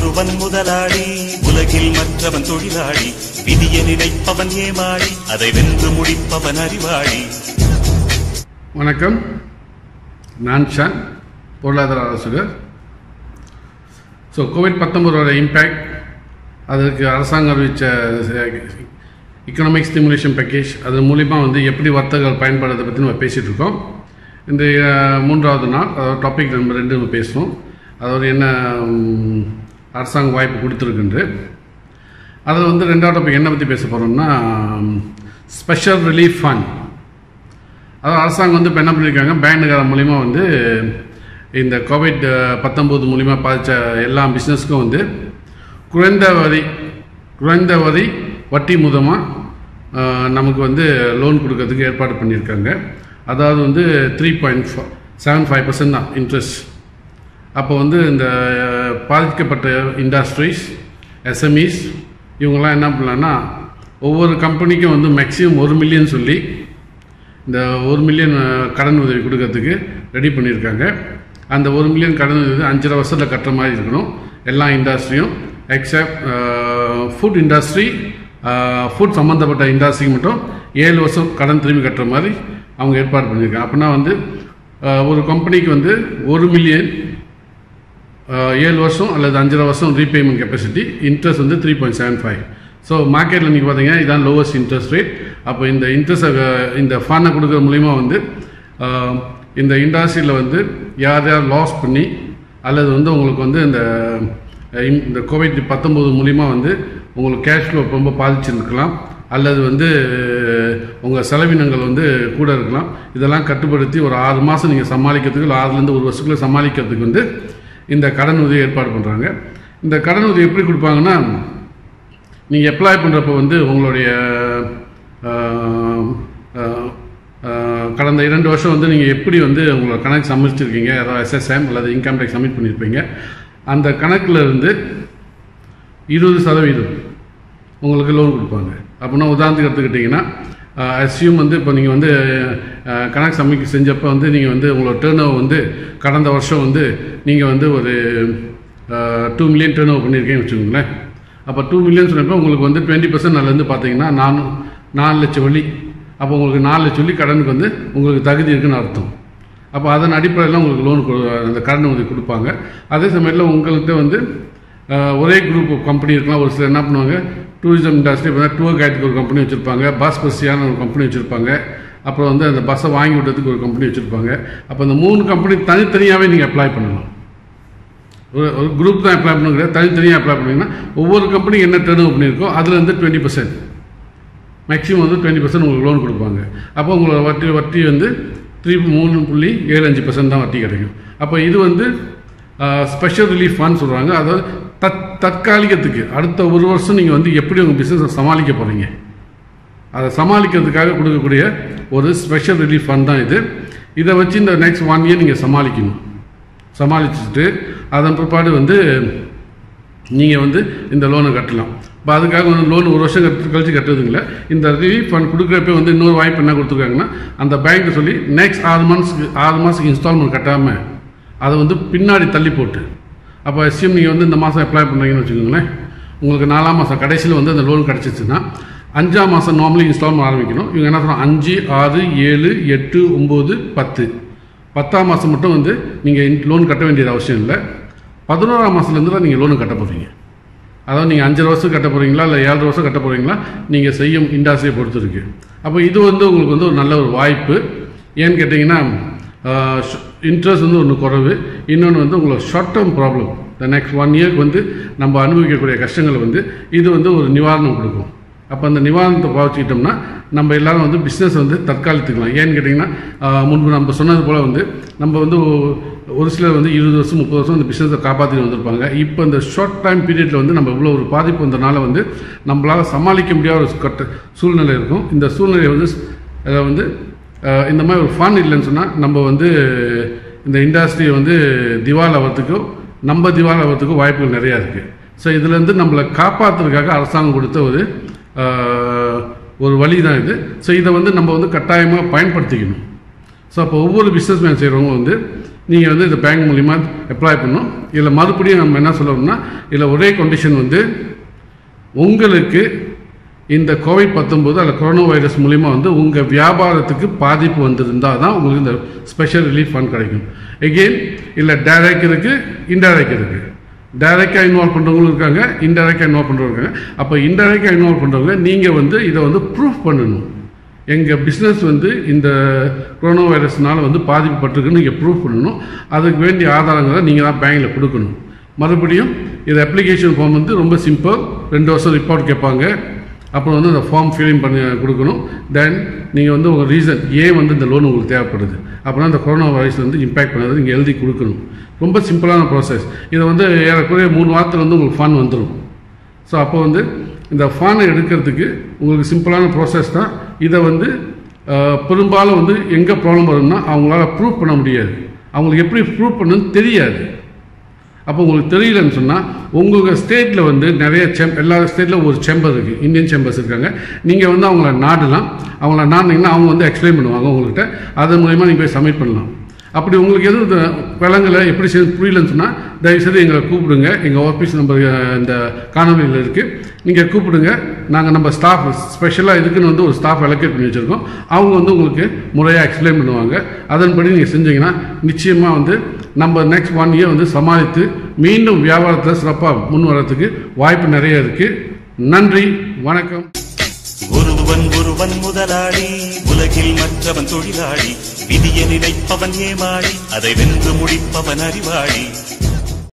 ஒருவன் முதலாளி உலகில் மற்றவன் தொழிலாளி விதியை நினைப்பவன் ஏமாளி அதை வென்று முடிப்பவன் அறிவாளி வணக்கம் நான் ஷான் பொருளாதார ஆலோசகர் ஸோ கோவிட் பத்தொம்பதோட இம்பேக்ட் அதற்கு அரசாங்கம் அறிவித்த எக்கனாமிக் ஸ்டிமுலேஷன் பேக்கேஜ் அது மூலிமா வந்து எப்படி வர்த்தகர்கள் பயன்படுறதை பற்றி நம்ம பேசிகிட்டு இருக்கோம் இந்த அஹ், மூன்றாவது நாள் அதாவது டாபிக் நம்பர் ரெண்டு நம்ம பேசுவோம் அதாவது என்ன ம், அரசாங்கம் வாய்ப்பு கொடுத்துருக்குன்று அதில் வந்து ரெண்டாவது டாபிக் என்ன பற்றி பேச போகிறோம்னா ஸ்பெஷல் ரிலீஃப் ஃபண்ட் அதாவது அரசாங்கம் வந்து இப்போ என்ன பண்ணியிருக்காங்க பேங்க் நிகாரம் மூலிமா வந்து இந்த கோவிட் பத்தொம்போது மூலிமா பாதித்த எல்லா பிஸ்னஸ்க்கும் வந்து குறைந்த வரி குறைந்த வரி வட்டி மூலமாக நமக்கு வந்து லோன் கொடுக்கறதுக்கு ஏற்பாடு பண்ணியிருக்காங்க அதாவது வந்து three point seven five percent தான் இன்ட்ரெஸ்ட் அப்போ வந்து இந்த அஹ், பாதிக்கப்பட்ட இண்டஸ்ட்ரீஸ் எஸ்எம்இஸ் இவங்கெல்லாம் என்ன பண்ணலான்னா ஒவ்வொரு கம்பெனிக்கும் வந்து மேக்ஸிமம் ஒரு மில்லியன் சொல்லி இந்த ஒரு மில்லியன் அஹ், கடன் உதவி கொடுக்கறதுக்கு ரெடி பண்ணியிருக்காங்க அந்த ஒரு மில்லியன் கடன் உதவி அஞ்சரை வருஷத்தில் கட்டுற மாதிரி இருக்கணும் எல்லா இண்டஸ்ட்ரியும் எக்ஸப்ட் ஃபுட் இண்டஸ்ட்ரி ஃபுட் சம்மந்தப்பட்ட இண்டஸ்ட்ரிக்கு மட்டும் ஏழு வருஷம் கடன் திரும்பி கட்டுற மாதிரி அவங்க ஏற்பாடு பண்ணியிருக்காங்க அப்படின்னா வந்து அஹ், ஒரு கம்பெனிக்கு வந்து ஒரு மில்லியன் ஏழு வருஷம் அல்லது அஞ்சரை வருஷம் ரீபேமெண்ட் கெப்பாசிட்டி இன்ட்ரெஸ்ட் வந்து three point seven five so மார்க்கெட்டில் நீங்கள் பார்த்தீங்கன்னா இதான் லோவஸ்ட் இன்ட்ரெஸ்ட் ரேட் அப்போ இந்த இன்ட்ரெஸ்ட்டை இந்த ஃபண்டை கொடுக்குற மூலிமா வந்து அஹ், இந்த இண்டஸ்ட்ரியில் வந்து யார் யார் லாஸ் பண்ணி அல்லது வந்து உங்களுக்கு வந்து இந்த அஹ், இந்த- இந்த கோவிட் பத்தொம்போது மூலிமா வந்து உங்களுக்கு கேஷ் ஃப்ளோ ரொம்ப பாதிச்சிருக்கலாம் அல்லது வந்து உங்கள் செலவினங்கள் வந்து கூட இருக்கலாம் இதெல்லாம் கட்டுப்படுத்தி ஒரு ஆறு மாதம் நீங்கள் சமாளிக்கிறதுக்கு இல்லை ஆறுலேருந்து ஒரு வருஷத்துக்குள்ள சமாளிக்கிறதுக்கு வந்து இந்த கடன் உதவி ஏற்பாடு பண்ணுறாங்க இந்த கடன் உதவி எப்படி கொடுப்பாங்கன்னா நீங்கள் அப்ளை பண்ணுறப்போ வந்து உங்களுடைய ஆஹ், ஆஹ், ஆஹ், கடந்த இரண்டு வருஷம் வந்து நீங்கள் எப்படி வந்து உங்களோட கணக்கு சமைச்சிருக்கீங்க அதாவது எஸ்எஸ்எம் அல்லது இன்கம் டேக்ஸ் சப்மிட் பண்ணியிருப்பீங்க அந்த கணக்கில் இருந்து இருபது சதவீதம் உங்களுக்கு லோன் கொடுப்பாங்க அப்படின்னா உதாரணத்துக்கு எடுத்துக்கிட்டிங்கன்னா அஸ்யூம் வந்து இப்போ நீங்கள் வந்து அஹ், கணக்கு சமைக்க செஞ்சப்போ வந்து நீங்கள் வந்து உங்களோட டேர்ன் வந்து கடந்த வருஷம் வந்து நீங்கள் வந்து ஒரு டூ மில்லியன் டேர்ன் ஓவர் பண்ணியிருக்கேன்னு வச்சுக்கோங்களேன் அப்போ டூ மில்லியன் சொன்னப்போ உங்களுக்கு வந்து டுவெண்ட்டி பர்சன்ட் அதுலேருந்து பார்த்தீங்கன்னா நானு நாலு லட்சம் வழி அப்போ உங்களுக்கு நாலு லட்சம் வழி கடனுக்கு வந்து உங்களுக்கு தகுதி இருக்குன்னு அர்த்தம் அப்போ அதன் அடிப்படையில் உங்களுக்கு லோன் அந்த கடன் உதவி கொடுப்பாங்க அதே சமயத்தில் உங்கள்கிட்ட வந்து அஹ், ஒரே குரூப் கம்பெனி இருக்கலாம் ஒரு சிலர் என்ன பண்ணுவாங்க டூரிசம் இண்டஸ்ட்ரி இப்போ டூர் கைடுக்கு ஒரு கம்பெனி வச்சுருப்பாங்க பஸ் பஸ்ஸியான ஒரு கம்பெனி வச்சுருப்பாங்க அப்புறம் வந்து அந்த பஸ்ஸை வாங்கி விடுறதுக்கு ஒரு கம்பெனி வச்சுருப்பாங்க அப்போ அந்த மூணு கம்பெனி தனித்தனியாகவே நீங்கள் அப்ளை பண்ணலாம் ஒரு ஒரு குரூப் தான் அப்ளை பண்ண கிடையாது தனித்தனியாக அப்ளை பண்ணிங்கன்னா ஒவ்வொரு கம்பெனி என்ன டேர்ன் ஓவர் பண்ணியிருக்கோ அதில் வந்து டுவெண்ட்டி பர்சன்ட் மேக்ஸிமம் வந்து டுவெண்ட்டி பர்சன்ட் உங்களுக்கு லோன் கொடுப்பாங்க அப்போ உங்களோட வட்டி வட்டி வந்து த்ரீ மூணு புள்ளி ஏழு அஞ்சு பர்சன்ட் தான் வட்டி கிடைக்கும் அப்போ இது வந்து ஸ்பெஷல் ரிலீஃப் ஃபண்ட் சொல்கிறாங்க அதாவது தத் தற்காலிகத்துக்கு அடுத்த ஒரு வருஷம் நீங்கள் வந்து எப்படி உங்கள் பிஸ்னஸை சமாளிக்க போகிறீங்க அதை சமாளிக்கிறதுக்காக கொடுக்கக்கூடிய ஒரு ஸ்பெஷல் ரிலீஃப் ஃபண்ட் தான் இது இதை வச்சு இந்த நெக்ஸ்ட் ஒன் இயர் நீங்கள் சமாளிக்கணும் சமாளிச்சுட்டு அதன் பிற்பாடு வந்து நீங்கள் வந்து இந்த லோனை கட்டலாம் இப்போ அதுக்காக வந்து லோன் ஒரு வருஷம் கட்டு கழிச்சு கட்டுறதுங்கள இந்த ரிலீஃப் ஃபண்ட் கொடுக்குறப்ப வந்து இன்னொரு வாய்ப்பு என்ன கொடுத்துருக்காங்கன்னா அந்த பேங்க்கு சொல்லி நெக்ஸ்ட் ஆறு மந்த்ஸ்க்கு ஆறு மாதத்துக்கு இன்ஸ்டால்மெண்ட் கட்டாமல் அதை வந்து பின்னாடி தள்ளி போட்டு அப்போ எஸ்எம் நீங்கள் வந்து இந்த மாதம் அப்ளை பண்ணுறீங்கன்னு வச்சுக்கோங்களேன் உங்களுக்கு நாலாம் மாதம் கடைசியில் வந்து அந்த லோன் கிடச்சிச்சுன்னா அஞ்சாம் மாதம் நார்மலி இன்ஸ்டால்மெண்ட் ஆரம்பிக்கணும் இவங்க என்ன சொல்கிறாங்க அஞ்சு ஆறு ஏழு எட்டு ஒம்பது பத்து பத்தாம் மாதம் மட்டும் வந்து நீங்கள் லோன் கட்ட வேண்டியது அவசியம் இல்லை பதினோராம் மாதத்துலேருந்து தான் நீங்கள் லோனு கட்ட போகிறீங்க அதாவது நீங்கள் அஞ்சரை வருஷம் கட்ட போகிறீங்களா இல்லை ஏழரை வருஷம் கட்ட போகிறீங்களா நீங்கள் செய்யும் இண்டஸ்ட்ரியை பொறுத்து இருக்கு அப்போ இது வந்து உங்களுக்கு வந்து ஒரு நல்ல ஒரு வாய்ப்பு ஏன்னு கேட்டிங்கன்னா இன்ட்ரெஸ்ட் வந்து ஒன்று குறைவு இன்னொன்று வந்து உங்களுக்கு short term problem the next one இயர்க்கு வந்து நம்ம அனுபவிக்கக்கூடிய கஷ்டங்களை வந்து இது வந்து ஒரு நிவாரணம் கொடுக்கும் அப்போ அந்த நிவாரணத்தை பாவிச்சுக்கிட்டோம்னா நம்ம எல்லாரும் வந்து பிஸ்னஸ் வந்து தற்காலித்துக்கலாம் ஏன்னு கேட்டிங்கன்னா ஆஹ், முன்பு நம்ம சொன்னது போல் வந்து நம்ம வந்து ஒ- ஒரு சிலர் வந்து இருபது வருஷம் முப்பது வருஷம் இந்த பிஸ்னஸை காப்பாற்றிட்டு வந்திருப்பாங்க இப்போ இந்த ஷார்ட் டைம் பீரியடில் வந்து நம்ம இவ்வளோ ஒரு பாதிப்பு வந்தனால வந்து நம்மளால் சமாளிக்க முடியாத ஒரு கட்ட சூழ்நிலை இருக்கும் இந்த சூழ்நிலையை வந்து அதை வந்து ஆஹ், இந்த மாதிரி ஒரு ஃபன் இல்லைன்னு சொன்னால் நம்ம வந்து இந்த இண்டஸ்ட்ரியை வந்து திவால் ஆகிறதுக்கோ நம்ம திவால் ஆகிறதுக்கோ வாய்ப்புகள் நிறையா இருக்குது ஸோ இதுலேருந்து நம்மளை காப்பாற்றுறதுக்காக அரசாங்கம் கொடுத்த ஒரு ஆஹ், ஒரு வழி தான் இது ஸோ இதை வந்து நம்ம வந்து கட்டாயமாக பயன்படுத்திக்கணும் ஸோ அப்போ ஒவ்வொரு பிஸ்னஸ் மேன் செய்கிறவங்க வந்து நீங்கள் வந்து இந்த பேங்க் மூலிமா அப்ளை பண்ணணும் இதில் மறுபடியும் நம்ம என்ன சொல்லணும்னா இதில் ஒரே கண்டிஷன் வந்து உங்களுக்கு இந்த கோவிட் பத்தொம்போது அல்ல கொரோனா வைரஸ் மூலிமா வந்து உங்கள் வியாபாரத்துக்கு பாதிப்பு வந்திருந்தால் தான் உங்களுக்கு இந்த ஸ்பெஷல் ரிலீஃப் ஃபண்ட் கிடைக்கும் எகெயின் இல்லை டைரக்ட் இருக்குது இன்டைரக்ட் இருக்குது டைரெக்டாக இன்வால்வ் பண்ணுறவங்களும் இருக்காங்க இன்டைரக்டாக இன்வால்வ் பண்ணுறவங்க இருக்காங்க அப்போ இன்டைரக்டாக இன்வால்வ் பண்ணுறவங்க நீங்கள் வந்து இதை வந்து ப்ரூஃப் பண்ணணும் எங்கள் பிஸ்னஸ் வந்து இந்த கொரோனா வைரஸ்னால வந்து பாதிக்கப்பட்டிருக்குன்னு நீங்கள் ப்ரூஃப் பண்ணணும் அதுக்கு வேண்டிய ஆதாரங்களை நீங்கள் தான் பேங்கில் கொடுக்கணும் மறுபடியும் இது அப்ளிகேஷன் ஃபார்ம் வந்து ரொம்ப சிம்பிள் ரெண்டு வருஷம் ரிப்போர்ட் கேட்பாங்க அப்புறம் வந்து அந்த ஃபார்ம் ஃபில்லிங் பண்ணி கொடுக்கணும் தென் நீங்கள் வந்து உங்கள் ரீசன் ஏன் வந்து இந்த லோன் உங்களுக்கு தேவைப்படுது அப்படின்னா இந்த கொரோனா வைரஸ் வந்து இம்பேக்ட் பண்ணது நீங்கள் எழுதி கொடுக்கணும் ரொம்ப சிம்பிளான ப்ராசஸ் இதை வந்து ஏறக்குறைய மூணு வாரத்தில் வந்து உங்களுக்கு ஃபண்ட் வந்துடும் ஸோ அப்போ வந்து இந்த ஃபானை எடுக்கிறதுக்கு உங்களுக்கு சிம்பிளான ப்ராசஸ் தான் இதை வந்து அஹ், பெரும்பாலும் வந்து எங்கே ப்ராப்ளம் வரும்னா அவங்களால ப்ரூவ் பண்ண முடியாது அவங்களுக்கு எப்படி ப்ரூவ் பண்ணணும்னு தெரியாது அப்போ உங்களுக்கு தெரியலன்னு சொன்னால் உங்கள் ஸ்டேட்டில் வந்து நிறைய செம் எல்லா ஸ்டேட்டில் ஒரு சேம்பர் இருக்குது இந்தியன் சேம்பர்ஸ் இருக்காங்க நீங்கள் வந்து அவங்கள நாடலாம் அவங்கள நாடினீங்கன்னா அவங்க வந்து எக்ஸ்பிளைன் பண்ணுவாங்க உங்கள்கிட்ட அதன் மூலயமா நீங்கள் போய் சப்மிட் பண்ணலாம் அப்படி உங்களுக்கு எதுவும் இந்த விலங்குல எப்படி செய்ய புரியலன்னு சொன்னால் தயவுசெய்து எங்களை கூப்பிடுங்க எங்கள் ஆஃபீஸ் நம்பர் இந்த காணொலியில் இருக்குது நீங்கள் கூப்பிடுங்க நாங்கள் நம்ம ஸ்டாஃப் ஸ்பெஷலாக இதுக்குன்னு வந்து ஒரு ஸ்டாஃப் அலோகேட் பண்ணி வச்சுருக்கோம் அவங்க வந்து உங்களுக்கு முறையாக எக்ஸ்பிளைன் பண்ணுவாங்க அதன்படி நீங்கள் செஞ்சீங்கன்னா நிச்சயமாக வந்து நம்ம நெக்ஸ்ட் ஒன் இயர் வந்து சமாளித்து மீண்டும் வியாபாரத்தில் சிறப்பாக முன் வரதுக்கு வாய்ப்பு நிறைய இருக்குது நன்றி வணக்கம் ஒருவன் ஒருவன் முதலாளி உலகில் மற்றவன் தொழிலாளி விதியை நினைப்பவன் ஏமாளி அதை வென்று முடிப்பவன் அறிவாளி